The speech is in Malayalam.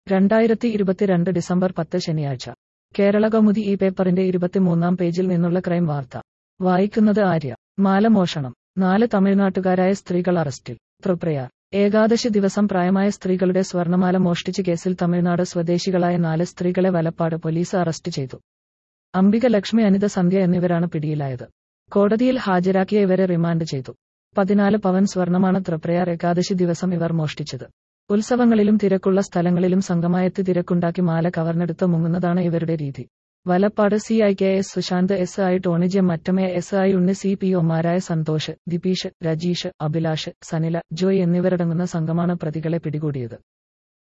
രണ്ടായിരത്തി ഇരുപത്തിരണ്ട് ഡിസംബർ പത്ത് ശനിയാഴ്ച കേരള കൗമുദി ഈ പേപ്പറിന്റെ ഇരുപത്തിമൂന്നാം പേജിൽ നിന്നുള്ള ക്രൈം വാർത്ത വായിക്കുന്നത് ആര്യ മാലമോഷണം നാല് തമിഴ്നാട്ടുകാരായ സ്ത്രീകൾ അറസ്റ്റിൽ ത്രിപ്രയാർ ഏകാദശി ദിവസം പ്രായമായ സ്ത്രീകളുടെ സ്വർണമാല മോഷ്ടിച്ച കേസിൽ തമിഴ്നാട് സ്വദേശികളായ നാല് സ്ത്രീകളെ വലപ്പാട് പോലീസ് അറസ്റ്റ് ചെയ്തു അംബിക ലക്ഷ്മി അനിത സന്ധ്യ എന്നിവരാണ് പിടിയിലായത് കോടതിയിൽ ഹാജരാക്കിയ ഇവരെ റിമാൻഡ് ചെയ്തു പതിനാല് പവൻ സ്വർണമാണ് ത്രിപ്രയാർ ഏകാദശി ദിവസം ഇവർ മോഷ്ടിച്ചത് ഉത്സവങ്ങളിലും തിരക്കുള്ള സ്ഥലങ്ങളിലും സംഘമായെത്തി തിരക്കുണ്ടാക്കി മാല കവർന്നെടുത്ത് മുങ്ങുന്നതാണ് ഇവരുടെ രീതി Valappad C I K S Sushanth S I Tony J മറ്റമേ S I Unni C P ഒമാരായ സന്തോഷ് ദിപീഷ് രജീഷ് അഭിലാഷ് സനില ജോയ് എന്നിവരടങ്ങുന്ന സംഘമാണ് പ്രതികളെ പിടികൂടിയത്